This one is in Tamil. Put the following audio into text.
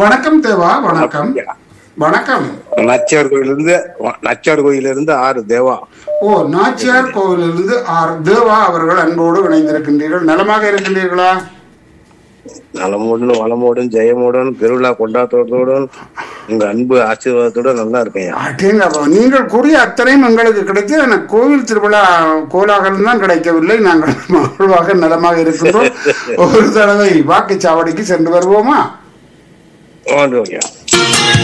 வணக்கம் தேவா வணக்கம் வணக்கம் நச்சியார் கோயிலிருந்து நச்சியார் கோயிலிருந்து ஆறு தேவா ஓ நாச்சியார் கோவிலிருந்து ஆர் தேவா அவர்கள் அன்போடு இணைந்திருக்கின்றீர்கள் நலமாக இருக்கின்றீர்களா நலமோடும் வளமோடும் ஜெயமோடும் பெருவிழா கொண்டாட்டத்தோடும் உங்க அன்பு ஆசீர்வாதத்தோட நல்லா இருக்கேன் அடேங்கப்பா நீங்கள் கூறிய அத்தனையும் எங்களுக்கு கிடைத்து எனக்கு கோவில் திருவிழா கோலாகலம் தான் கிடைக்கவில்லை நாங்கள் மகிழ்வாக நலமாக இருக்கின்றோம் ஒரு தடவை வாக்குச்சாவடிக்கு சென்று வருவோமா ஓகே